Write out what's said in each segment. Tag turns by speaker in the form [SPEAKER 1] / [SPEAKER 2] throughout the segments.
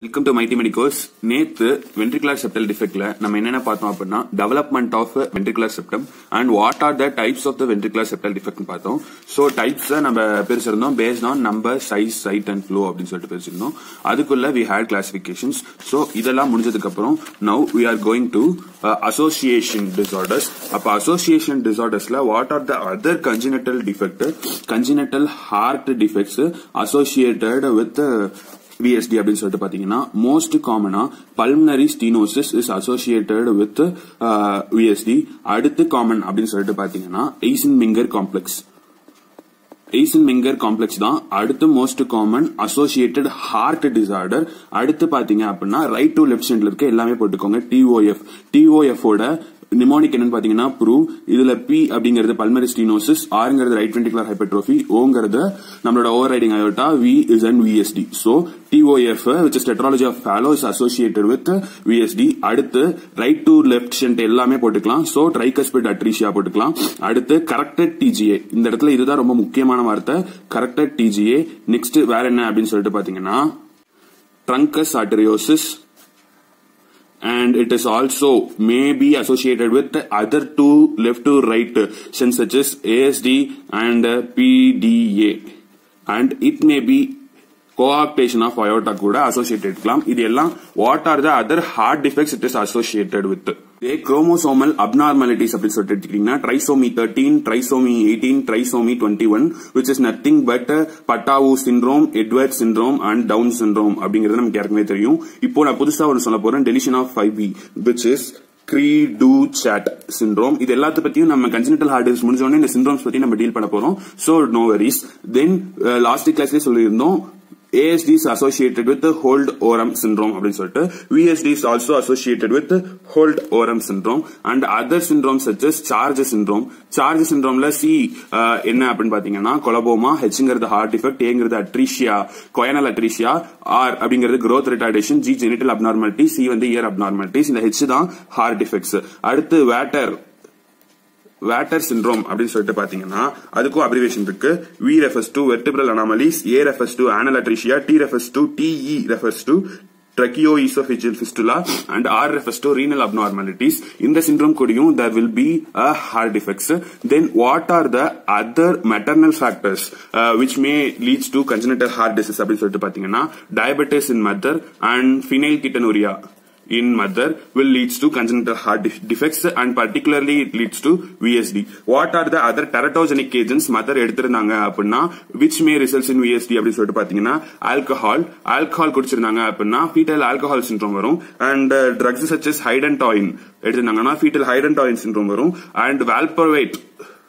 [SPEAKER 1] Welcome to mighty medicos நேத்து ventricular septal டிஃபெக்ட்ல நம்ம என்னென்ன பார்த்தோம் அப்படின்னா development of ventricular septum and what are the types of the ventricular septal defect பார்த்தோம் ஸோ டைப்ஸ் நம்ம பிரிச்சிருந்தோம் based on number size site and flow அப்படின்னு சொல்லிட்டு பிரிச்சிருந்தோம் அதுக்குள்ள வி ஹேட் கிளாசிபிகேஷன்ஸ் ஸோ இதெல்லாம் முடிஞ்சதுக்கு அப்புறம் now we are going to association disorders அப்ப அசோசியேஷன் டிசார்டர்ஸ்ல what are the other congenital defect congenital heart defects associated with VSD அப்படின்னு சொல்லிட்டு பாத்தீங்கன்னா மோஸ்ட் காமனா pulmonary stenosis is associated with VSD அடுத்து காமன் அப்படின்னு சொல்லிட்டு பாத்தீங்கன்னா எய்சன் மிங்கர் காம்ப்ளெக்ஸ் எய்சன் மிங்கர் காம்ப்ளெக்ஸ் தான் அடுத்து most common associated heart disorder அடுத்து பாத்தீங்க அப்படின்னா ரைட் டு லெஃப்ட் சைட்ல இருக்க எல்லாமே போட்டுக்கோங்க டிஓஎஃப் டிஓஎஃப் ஓட நிமோனிக் என்னன்னு பாத்தீங்கன்னா ப்ரூவ் இதுல பி அப்படிங்கிறது பல்மரி ஸ்டீனோசிஸ் ஆருங்கிறது ரைட் வென்டிகுலர் ஹைப்பர்ட்ரோஃபி ஓங்கிறது நம்மளோட overriding aorta V is and VSD so TOF which is tetralogy of Fallot is associated with VSD அடுத்து ரைட் டு லெஃப்ட் ஷென்ட் எல்லாமே போட்டுக்கலாம் சோ ட்ரைகஸ்பிட் அட்ரிஷியா போட்டுக்கலாம் அடுத்து corrected TGA இந்த இடத்துல இதுதான் ரொம்ப முக்கியமான வார்த்தை கரெக்டட் டிஜிஏ நெக்ஸ்ட் வேற என்ன அப்படின்னு சொல்லிட்டு பாத்தீங்கன்னா ட்ரங்கஸ் ஆர்டரியோசிஸ் and it is also may be associated with the other two left to right sense such as ASD and uh, PDA and it may be coarctation of aorta கூட associated இருக்கலாம் இது எல்லாம் what are the other heart defects it is associated with இதே chromosomal abnormalities அப்படின்னு சொல்லிட்டு எடுத்துக்கிட்டீங்கன்னா trisomy thirteen trisomy eighteen trisomy twenty one which is nothing but Patau syndrome Edward syndrome and Down syndrome அப்படிங்கிறது நமக்கு ஏற்கனவே தெரியும் இப்போ நான் புதுசா ஒரு சொல்ல போறேன் deletion of five P which is cri du chat syndrome இது எல்லாத்த பத்தியும் நம்ம கன்ஜெனிட்டல் ஹார்ட் டிசீஸ் முடிஞ்ச உடனே இந்த சிண்ட்ரோம்ஸ் பத்தி நம்ம டீல் பண்ண போறோம் so no worries then last கிளாஸ்லேயே சொல்லியிருந்தோம் ASD is associated with the hold oram syndrome அப்படின்னு சொல்லிட்டு VSD is also associated with the hold oram syndrome and other syndromes such as charge syndrome charge syndromeல C என்ன அப்படின்னு பாத்தீங்கன்னா coloboma Hங்கிறது heart defect ஏங்கிறது atresia choanal atresia R அப்படிங்கிறது growth retardation G genital abnormality C வந்து ear abnormalities இந்த H தான் heart defects அடுத்து வேட்டர் வேட்டர் சிண்ட்ரோம் அப்படின்னு சொல்லிட்டு பாத்தீங்கன்னா அதுக்கும் அப்ரிவேஷன் இருக்கு V refers to vertebral anomalies A refers to anal atresia T refers to TE refers to tracheoesophageal fistula and R refers to renal abnormalities. In the syndrome கூடயும் there will be a heart defects. Then what are the other maternal factors uh, which may leads to congenital heart disease அப்படின்னு சொல்லிட்டு பாத்தீங்கன்னா diabetes in mother and phenylketonuria in mother will leads to congenital heart defects and particularly it leads to VSD. What are the other teratogenic agents mother எடுத்திருந்தாங்க அப்படின்னா which may results in VSD அப்படின்னு சொல்லிட்டு பாத்தீங்கன்னா alcohol alcohol குடிச்சிருந்தாங்க அப்படின்னா fetal alcohol syndrome வரும் and uh, drugs such as hydantoin எடுத்திருந்தாங்கன்னா fetal hydantoin syndrome வரும் and valproate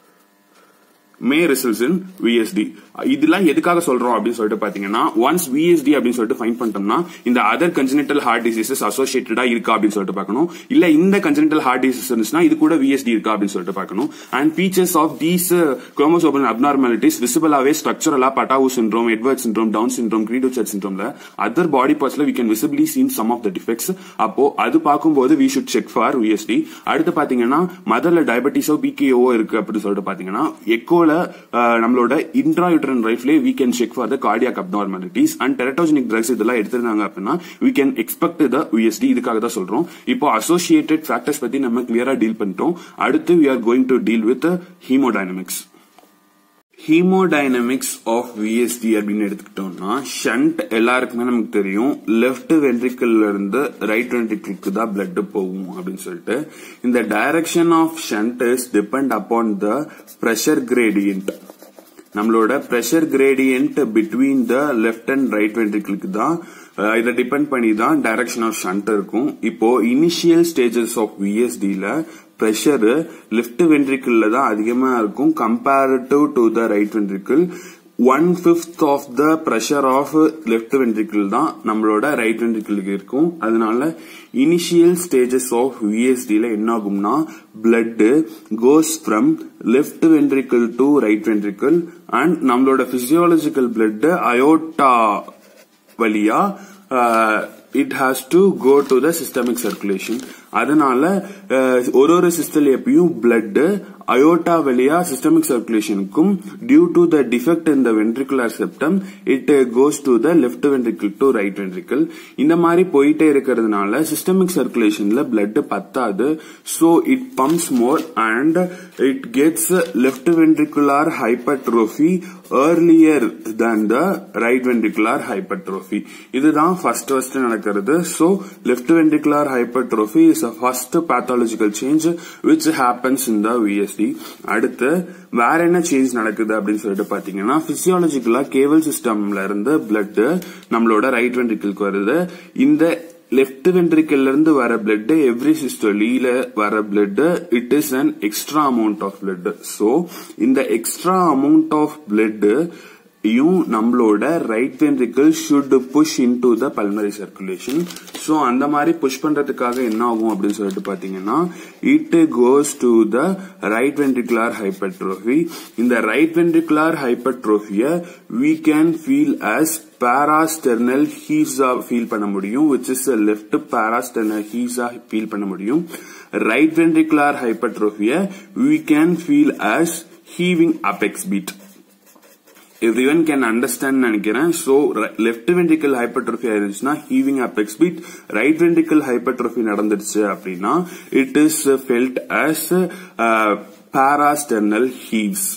[SPEAKER 1] may results in VSD இதெல்லாம் எதுக்காக சொல்றோம் அப்படின்னு சொல்லிட்டு பாத்தீங்கன்னா ஒன்ஸ் விஎஸ்டி அப்படின்னு சொல்லிட்டு ஃபைன் பண்ணிட்டோம்னா இந்த அதர் கன்ஜெனிட்டல் ஹார்ட் டிசீசஸ் அசோசியேட்டடா இருக்கா அப்படின்னு சொல்லிட்டு பார்க்கணும் இல்ல இந்த கன்ஜெனிட்டல் ஹார்ட் டிசீஸ் இருந்துச்சுன்னா இது கூட விஎஸ்டி இருக்கா அப்படின்னு சொல்லிட்டு பார்க்கணும் and features of these chromosomal abnormalities விசிபிளாவே ஸ்ட்ரக்சரலா Patau syndrome Edward syndrome Down syndrome cri du chat சிண்ட்ரோம்ல அதர் பாடி பார்ட்ஸ்ல we can visibly seen some of the defects அப்போ அது பார்க்கும்போது we should check for VSD அடுத்து பாத்தீங்கன்னா மதர்ல டயபெட்டிஸோ பிகேஓ இருக்கு அப்படின்னு சொல்லிட்டு பாத்தீங்கன்னா எக்கோ நம்மளோட intrauterine life we can check for the cardiac abnormalities and teratogenic drugs இதெல்லாம் எடுத்திருந்தாங்க அப்படின்னா we can expect the VSD இதுக்காக தான் சொல்றோம் இப்போ அசோசியேட்டட் ஃபேக்டர்ஸ் பத்தி நம்ம கிளியரா டீல் பண்ணிட்டோம் அடுத்து we are going to deal with haemodynamics haemodynamics of VSD அப்படின்னு எடுத்துக்கிட்டோம்னா ஷண்ட் எல்லாருக்குமே நமக்கு தெரியும் லெப்ட் வென்ட்ரிக்கல்ல இருந்து ரைட் வென்ட்ரிக்கலுக்கு தான் பிளட் போகும் அப்படின்னு சொல்லிட்டு இந்த direction of shunt is depend upon the pressure gradient நம்மளோட pressure gradient between the left and right வென்ட்ரிக்கலுக்கு தான் இதை டிபெண்ட் பண்ணி தான் டைரக்ஷன் ஆஃப் ஷண்ட் இருக்கும் இப்போ இனிஷியல் ஸ்டேஜஸ் ஆஃப் விஎஸ்டில பிரஷர் லெப்ட் வென்ட்ரிக்கிள்ல தான் அதிகமா இருக்கும் comparative to the right ventricle one fifth of the pressure of left ventricle தான் நம்மளோட ரைட் வென்ட்ரிக்கிளுக்கு இருக்கும் அதனால இனிஷியல் ஸ்டேஜஸ் ஆஃப் விஎஸ்டில என்ன ஆகும்னா blood goes from left ventricle to right ventricle and நம்மளோட பிசியாலஜிக்கல் பிளட் அயோட்டா வழியா it has to go to the systemic circulation அதனால ஒரு ஒரு சிஸ்டல் எப்பயும் பிளட் அயோட்டா வழியா சிஸ்டமிக் சர்க்குலேஷனுக்கும் due to the defect in the ventricular septum it goes to the left ventricle to right ventricle இந்த மாதிரி போயிட்டே இருக்கிறதுனால சிஸ்டமிக் சர்க்குலேஷன்ல பிளட் பத்தாது so it pumps more and it gets left ventricular hypertrophy earlier than the right ventricular hypertrophy இதுதான் first first நடக்கிறது so left ventricular hypertrophy is a first pathological change which happens in the VSD அடுத்து வேற என்ன change நடக்குது அப்படின்னு சொல்லிட்டு பாத்தீங்கன்னா பிசியாலஜிக்கலா கேவல் சிஸ்டம்ல இருந்து பிளட் நம்மளோட ரைட் வென்ட்ரிக்கிள்க்கு வருது இந்த லெஃப்ட் வென்ட்ரிக்கல்ல இருந்து வர பிளட் எவ்ரி சிஸ்டோலியில வர blood it is an extra amount of blood so இந்த எக்ஸ்ட்ரா அமௌண்ட் ஆஃப் பிளட் யும் நம்மளோட right ventricle should push in to the pulmonary circulation so அந்த மாதிரி புஷ் பண்றதுக்காக என்ன ஆகும் அப்படின்னு சொல்லிட்டு பாத்தீங்கன்னா it goes to the right ventricular hypertrophy இந்த ரைட் வென்ட்ரிகுலர் ஹைப்பர்ட்ரோஃபிய we can feel as parasternal heaves feel பண்ண முடியும் which is left parasternal heaves feel பண்ண முடியும் ரைட் வென்ட்ரிகுலர் ஹைப்பர்ட்ரோஃபிய we can feel as heaving apex beat everyone can understand நினைக்கிறேன் so left ventricular hypertrophy ஆயிருந்துச்சுன்னா heaving apex beat right ventricular hypertrophy நடந்துருச்சு அப்படின்னா it is felt as parasternal heaves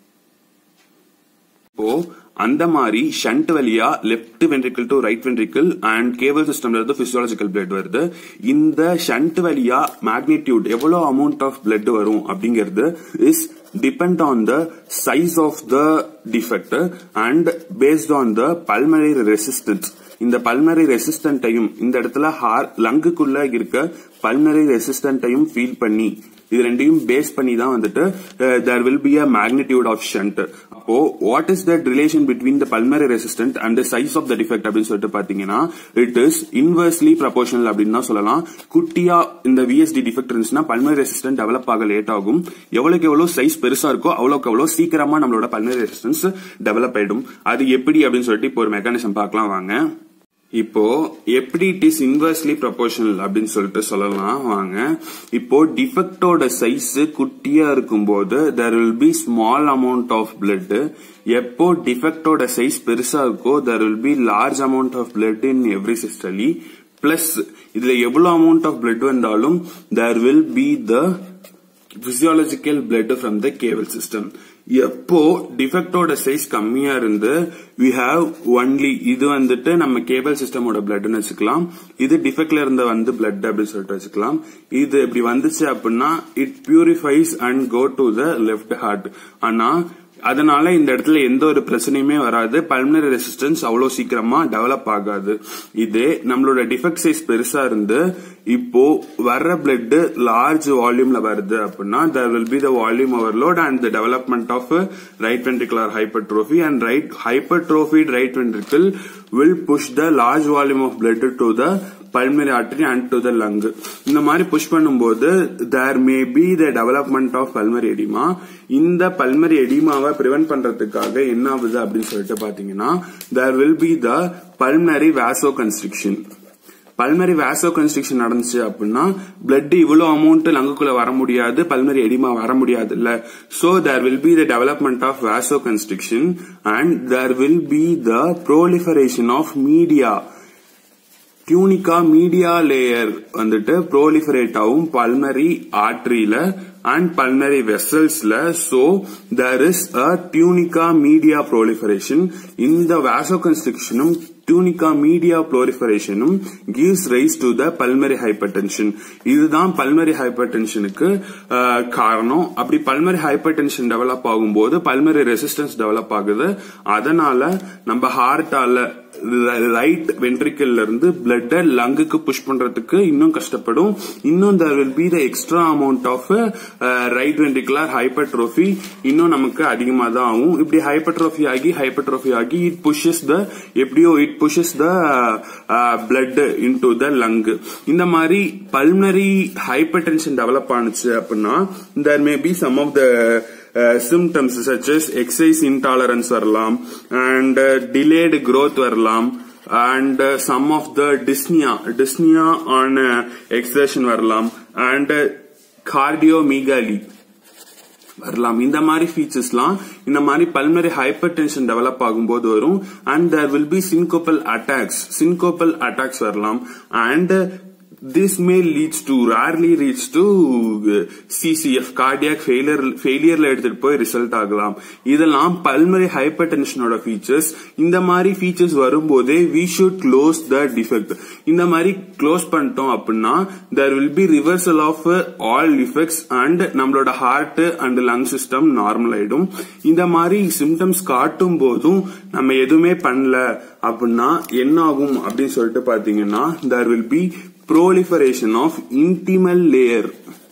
[SPEAKER 1] இப்போ அந்த மாதிரி ஷண்ட் வழியா left ventricle to right ventricle and caval சிஸ்டம்ல இருந்து பிசியாலஜிக்கல் பிளட் வருது இந்த ஷண்ட் வழியா மேக்னிடியூட் எவ்வளவு அமௌண்ட் ஆஃப் பிளட் வரும் அப்படிங்கிறது is depend on the size of the defect and based on the pulmonary resistance இந்த பல்மரி ரெசிஸ்டன்ட்டையும் இந்த இடத்துல ஹார் லங்குக்குள்ள இருக்க பல்மரி ரெசிஸ்டன்ட்டையும் ஃபீல் பண்ணி இது ரெண்டையும் பேஸ் பண்ணி தான் வந்துட்டு there will be a magnitude of shunt அப்போ what is that relation between the pulmonary resistant and the size of the defect அப்படின்னு சொல்லிட்டு பாத்தீங்கன்னா இட் இஸ் இன்வெர்ஸ்லி ப்ரொபோஷனல் அப்படின்னு தான் சொல்லலாம் குட்டியா இந்த விஎஸ்டி டிஃபெக்ட் இருந்துச்சுன்னா பல்மரி ரெசிஸ்டன்ட் டெவலப் ஆக லேட் ஆகும் எவ்வளவுக்கு எவ்வளவு சைஸ் பெருசா இருக்கோ அவ்வளவுக்கு அவ்வளவு சீக்கிரமா நம்மளோட பல்மரி ரெசிஸ்டன்ஸ் டெவலப் ஆயிடும் அது எப்படி அப்படின்னு சொல்லிட்டு இப்போ ஒரு மெக்கானிசம் பார்க்கலாம் வாங்க இப்போ எப்படி இட் இஸ் இன்வெர்ஸ்லி ப்ரொபோர்ஷனல் அப்படின்னு சொல்லிட்டு சொல்லலாம் வாங்க இப்போ டிஃபெக்டோட சைஸ் குட்டியா இருக்கும்போது there will be small amount of blood எப்போ டிஃபெக்டோட சைஸ் பெருசா இருக்கோ there will be large amount of blood in every systole plus இதுல எவ்வளவு அமௌண்ட் ஆஃப் பிளட் வந்தாலும் there will be the physiological blood from the caval system எப்போ டிஃபெக்டோட size கம்மியா இருந்து வி ஹாவ் ஒன்லி இது வந்துட்டு நம்ம கேபிள் சிஸ்டமோட பிளட்னு வச்சுக்கலாம் இது டிஃபெக்ட்ல இருந்த வந்து பிளட் அப்படின்னு சொல்லிட்டு வச்சுக்கலாம் இது இப்படி வந்துச்சு அப்படின்னா it purifies and go to the left heart ஆனா அதனால இந்த இடத்துல எந்த ஒரு பிரச்சனையுமே வராது பல்மனரி ரெசிஸ்டன்ஸ் அவ்வளவு சீக்கிரமா டெவலப் ஆகாது இது நம்மளோட டிஃபெக்ட் சைஸ் பெருசா இருந்து இப்போ வர்ற பிளட் லார்ஜ் வால்யூம்ல வருது அப்படின்னா there will be the volume overload and the development of right ventricular hypertrophy and right hypertrophied right ventricle will push the large volume of blood to the pulmonary artery and to the lung இந்த மாதிரி push பண்ணும்போது there may be the development of pulmonary edema இந்த pulmonary எடிமாவை prevent பண்றதுக்காக என்ன ஆகுது அப்படின்னு சொல்லிட்டு பாத்தீங்கன்னா there will be the pulmonary vasoconstriction pulmonary vasoconstriction நடந்துச்சு அப்படின்னா பிளட் இவ்வளவு அமௌண்ட் லங்குக்குள்ள வர முடியாது பல்மரி எடிமா வர முடியாது இல்ல so there will be the development of vasoconstriction and there will be the proliferation of media tunica media layer வந்துட்டு proliferate ஆகும் பல்மரி ஆர்ட்ரியில அண்ட் பல்மரி வெசல்ஸ்ல so there is a tunica media proliferation இந்த வேசோ கன்ஸ்ட்ரக்ஷனும் tunica media proliferation gives rise to the pulmonary hypertension இதுதான் pulmonary ஹைப்பர்டென்ஷனுக்கு காரணம் அப்படி பல்மரி ஹைப்பர்டென்ஷன் டெவலப் ஆகும்போது பல்மரி ரெசிஸ்டன்ஸ் டெவலப் ஆகுது அதனால நம்ம ஹார்ட்டால ரைட் வென்ட்ரிக்கல்ல இருந்து பிளட் லங்குக்கு புஷ் பண்றதுக்கு இன்னும் கஷ்டப்படும் இன்னும் there will be the extra amount of right ventricular hypertrophy இன்னும் நமக்கு அதிகமா தான் ஆகும் இப்படி ஹைப்பர்ட்ரோஃபி ஆகி ஹைப்பர்ட்ரோஃபி ஆகி இட் புஷஸ் த எப்படியோ it pushes the blood in to the lung இந்த மாதிரி பல்மரி ஹைப்பர் டென்ஷன் டெவலப் ஆனிச்சு அப்படின்னா there may be some of the symptoms such as exercise intolerance வரலாம் அண்ட் டிலேடு growth வரலாம் and some of the dyspnoea dyspnoea on exertion வரலாம் and cardiomegaly வரலாம் இந்த மாதிரி ஃபீச்சர்ஸ்லாம் இந்த மாதிரி பல்மரி ஹைப்பர் டென்ஷன் டெவலப் ஆகும்போது வரும் and there will be syncopal attacks syncopal attacks வரலாம் and this may leads to rarely leads to uh, CCF cardiac failure ஃபெயிலியர்ல எடுத்துட்டு போய் ரிசல்ட் ஆகலாம் இதெல்லாம் பல்மரி ஹைப்பர் டென்ஷனோட ஃபீச்சர்ஸ் இந்த மாதிரி ஃபீச்சர்ஸ் வரும்போதே we should close the defect இந்த மாதிரி க்ளோஸ் பண்ணிட்டோம் அப்படின்னா there will be reversal of all defects and நம்மளோட heart and lung system normal ஆயிடும் இந்த மாதிரி சிம்டம்ஸ் காட்டும் போதும் நம்ம எதுவுமே பண்ணல அப்படின்னா என்ன ஆகும் அப்படின்னு சொல்லிட்டு பாத்தீங்கன்னா there will be proliferation of intimal layer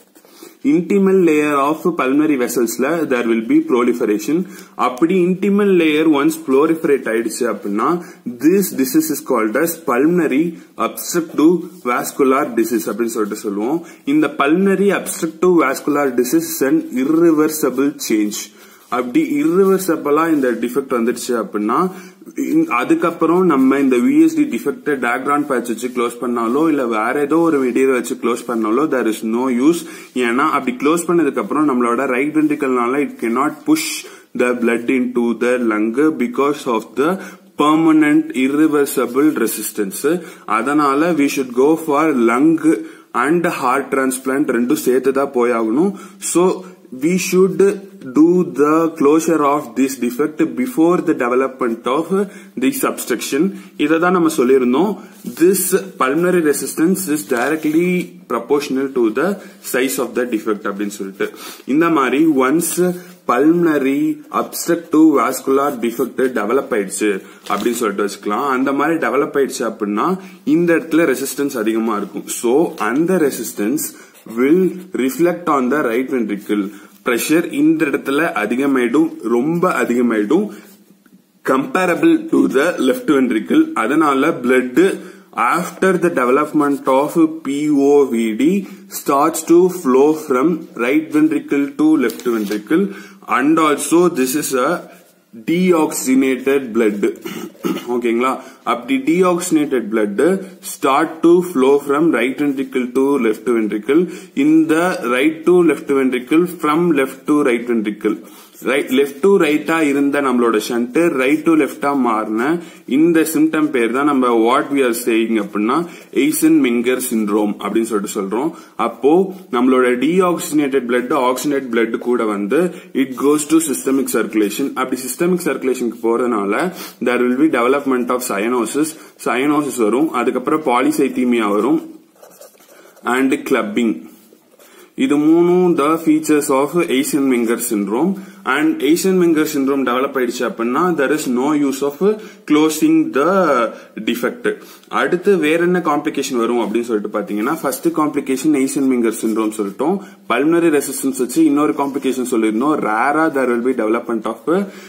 [SPEAKER 1] intimal layer of pulmonary vessels ல there will be proliferation அப்படி intimal layer once proliferate ஆயிடுச்சு அப்படின்னா this disease is called as pulmonary obstructive vascular disease அப்படின்னு சொல்லிட்டு சொல்லுவோம் இந்த pulmonary obstructive vascular disease is an irreversible change அப்படி irreversible இந்த டிஃபெக்ட் வந்துடுச்சு அப்படின்னா அதுக்கப்புறம் நம்ம இந்த விஎஸ்டி டிஃபெக்ட் டயக்ரான் பேட்ச் வச்சு க்ளோஸ் பண்ணாலோ இல்ல வேற ஏதோ ஒரு மெட்டீரியல் வச்சு க்ளோஸ் பண்ணாலோ தேர் இஸ் நோ யூஸ் ஏன்னா அப்படி க்ளோஸ் பண்ணதுக்கு அப்புறம் நம்மளோட ரைட் வென்ட்ரிக்கல்னால it cannot push the blood in to the lung because of the permanent irreversible resistance அதனால we should go for lung and heart transplant ரெண்டும் சேர்த்து தான் போயாகணும் so we should do the closure of this defect before the development of this obstruction இதை தான் நம்ம சொல்லியிருந்தோம் this pulmonary resistance is directly proportional to the size of the defect அப்படின்னு சொல்லிட்டு இந்த மாதிரி once pulmonary obstructive vascular defect develop ஆயிடுச்சு அப்படின்னு சொல்லிட்டு வச்சுக்கலாம் அந்த மாதிரி டெவலப் ஆயிடுச்சு அப்படின்னா இந்த இடத்துல ரெசிஸ்டன்ஸ் அதிகமா இருக்கும் சோ அந்த resistance will reflect on the right ventricle pressure இந்த இடத்துல அதிகமாயிடும் ரொம்ப அதிகமாயிடும் comparable to the left ventricle அதனால blood after the development of POVD starts to flow from right ventricle to left ventricle and also this is a deoxygenated blood ஓகேங்களா அப்படி deoxygenated blood start to flow from right ventricle to left ventricle in the right to left ventricle from left to right ventricle right left to ரைட்டா இருந்த நம்மளோட shunt right to லெஃப்டா மாறின இந்த symptom பேர் தான் நம்ம வாட் வி ஆர் சேயிங் அப்படின்னா எய்சன் மிங்கர் syndrome அப்படின்னு சொல்லிட்டு சொல்றோம் அப்போ நம்மளோட டீஆக்சினேட்டட் பிளட் ஆக்சினேட் பிளட் கூட வந்து it goes to systemic circulation அப்படி சிஸ்டமிக் சர்க்குலேஷனுக்கு போறதுனால there will be development of cyanosis cyanosis வரும் அதுக்கப்புறம் பாலிசைத்தீமியா வரும் அண்ட் கிளப்பிங் இது மூணும் the features of Eisenmenger syndrome and Eisenmenger syndrome develop ஆயிடுச்சு அப்படின்னா there is no use of closing the defect அடுத்து வேற என்ன காம்ப்ளிகேஷன் வரும் அப்படின்னு சொல்லிட்டு பாத்தீங்கன்னா first complication Eisenmenger syndrome சொல்லிட்டோம் பல்மனரி ரெசிஸ்டன்ஸ் வச்சு இன்னொரு காம்ப்ளிகேஷன் சொல்லியிருந்தோம் ரேரா தர் will be development of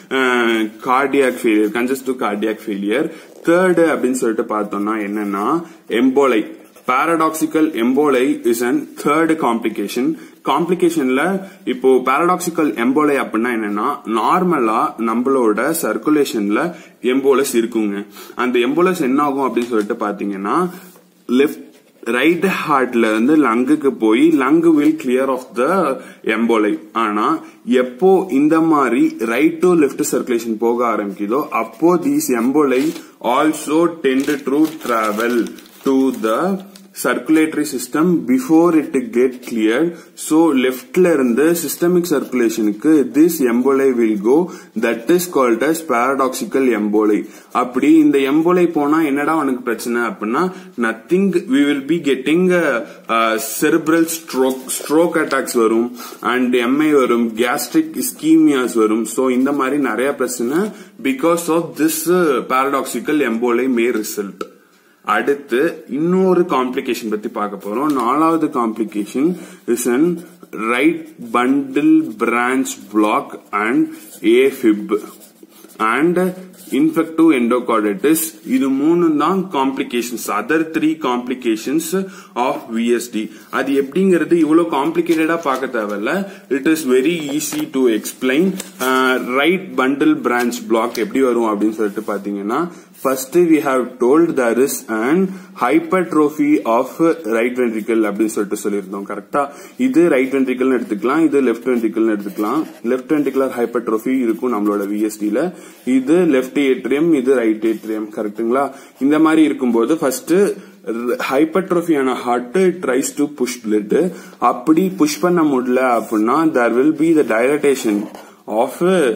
[SPEAKER 1] cardiac failure congestive cardiac failure third அப்படின்னு சொல்லிட்டு பார்த்தோம்னா என்னன்னா emboli paradoxical emboli is and third complication காம்ப்ளிகேஷன்ல இப்போ பாரடாக்சிக்கல் எம்போலை அப்படின்னா என்னன்னா நார்மலா நம்மளோட சர்க்குலேஷன்ல எம்போலஸ் இருக்குங்க அந்த எம்போலஸ் என்ன ஆகும் அப்படின்னு சொல்லிட்டு பாத்தீங்கன்னா லெஃப்ட் ரைட் ஹார்ட்ல இருந்து லங்குக்கு போய் lung will clear off the emboli ஆனா எப்போ இந்த மாதிரி ரைட் டு லெஃப்ட் சர்க்குலேஷன் போக ஆரம்பிக்குதோ அப்போ these emboli also tend to travel to the circulatory system before it get clear so லெப்ட்ல இருந்து சிஸ்டமிக் சர்க்குலேஷனுக்கு this emboli will go that is called as paradoxical emboli அப்படி இந்த எம்போலை போனா என்னடா உனக்கு பிரச்சனை அப்படின்னா nothing we will be getting cerebral stroke stroke attacks வரும் அண்ட் எம்ஐ வரும் கேஸ்ட்ரிக் ஸ்கீமியாஸ் வரும் சோ இந்த மாதிரி நிறைய பிரச்சனை because of this paradoxical emboli may result அடுத்து இன்னொரு காம்ப்ளிகேஷன் பத்தி பார்க்க போறோம் நாலாவது complication is an right bundle branch block and AFib and infective endocarditis இது மூணு தான் complications other three complications of VSD அது எப்படிங்கிறது இவ்வளவு காம்ப்ளிகேட்டடா பார்க்க தேவையில்ல it is very easy to explain right bundle branch block எப்படி வரும் அப்படின்னு சொல்லிட்டு பாத்தீங்கன்னா first we have told there is an hypertrophy of right ventricle அப்படின்னு சொல்லிட்டு சொல்லியிருந்தோம் கரெக்டா இது ரைட் வென்ட்ரிக்கல் எடுத்துக்கலாம் இது லெஃப்ட் வென்ட்ரிக்கல் எடுத்துக்கலாம் லெஃப்ட் வென்ட்ரிகுலர் ஹைப்பர்ட்ரோஃபி இருக்கும் நம்மளோட விஎஸ்டில இது லெஃப்ட் ஏட்ரியம் இது ரைட் ஏட்ரியம் கரெக்ட்டுங்களா இந்த மாதிரி இருக்கும்போது ஃபர்ஸ்ட் ஹைப்பர்ட்ரோஃபியான heart tries to push blood அப்படி புஷ் பண்ண முடியல அப்படின்னா there will be the dilatation of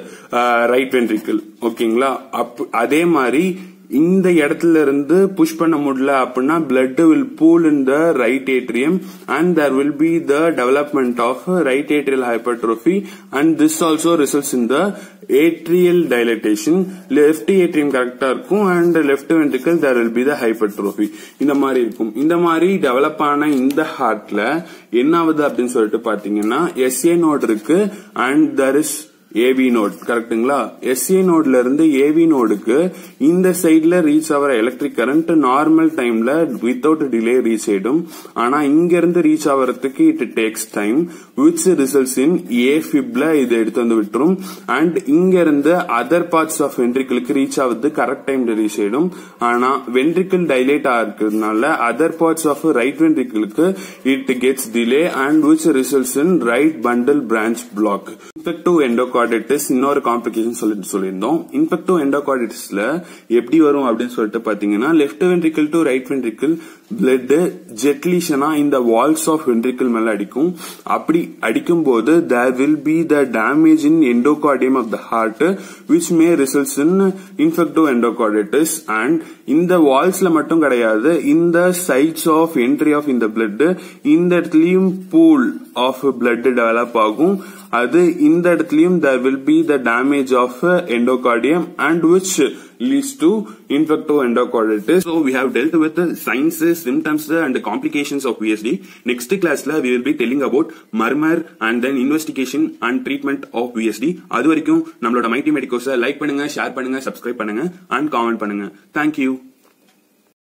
[SPEAKER 1] right ventricle ஓகேங்களா அப் அதே மாதிரி இந்த இடத்துல இருந்து புஷ் பண்ண முடியல அப்படின்னா blood will pool in the right atrium and there will be the development of right atrial hypertrophy and this also results in the atrial dilatation left atrium கரெக்டா இருக்கும் and left ventricle there will be the hypertrophy இந்த மாதிரி இருக்கும் இந்த மாதிரி develop ஆன இந்த ஹார்ட்ல என்ன ஆகுது அப்படின்னு சொல்லிட்டு பாத்தீங்கன்னா எஸ்ஏ நோட் இருக்கு and there is AV node கரெக்ட்டுங்களா எஸ்ஏ நோட்ல இருந்து ஏவி நோடுக்கு இந்த சைட்ல ரீச் ஆகிற எலக்ட்ரிக் கரண்ட் நார்மல் டைம்ல வித்தவுட் டிலே ரீச் ஆயிடும் ஆனா இங்க இருந்து ரீச் ஆகிறதுக்கு it takes time which results in ஏ ஃபிப்ல இது எடுத்து வந்து விட்டுரும் அண்ட் இங்க இருந்து அதர் பார்ட்ஸ் ஆஃப் வென்ட்ரிக்கிளுக்கு ரீச் ஆகுது கரெக்ட் டைம்ல ரீச் ஆயிடும் ஆனா வென்ட்ரிக்கிள் டைலேட் ஆகிறதுனால அதர் பார்ட்ஸ் ஆஃப் ரைட் வென்ட்ரிக்கிளுக்கு it gets delay and which results in right bundle branch block infective endocarditis இன்னொரு காம்ப்ளிகேஷன் சொல்லிட்டு சொல்லியிருந்தோம் இன்ஃபெக்டிவ் எண்டோகார்டிட்டிஸ்ல எப்படி வரும் அப்படின்னு சொல்லிட்டு பாத்தீங்கன்னா left ventricle to right ventricle blood ஜெட்லீஷனா இந்த வால்ஸ் ஆஃப் வென்ட்ரிக்கிள் மேல அடிக்கும் அப்படி அடிக்கும் போது there will be the damage in endocardium of the heart which may results in infective endocarditis and இந்த வால்ஸ்ல மட்டும் கிடையாது இந்த சைட்ஸ் ஆஃப் என்ட்ரி ஆஃப் இந்த பிளட் இந்த இடத்துலயும் பூல் ஆஃப் பிளட் டெவலப் ஆகும் அது இந்த இடத்துலயும் there will be the damage of uh, endocardium and which leads to infective endocarditis. So we have dealt with the signs, symptoms and the complications of VSD. Next class la we will be telling about murmur and then investigation and treatment of VSD. அது வரைக்கும் நம்மளோட Mighty மெடிக்கோஸை like பண்ணுங்க share பண்ணுங்க subscribe பண்ணுங்க and comment பண்ணுங்க thank you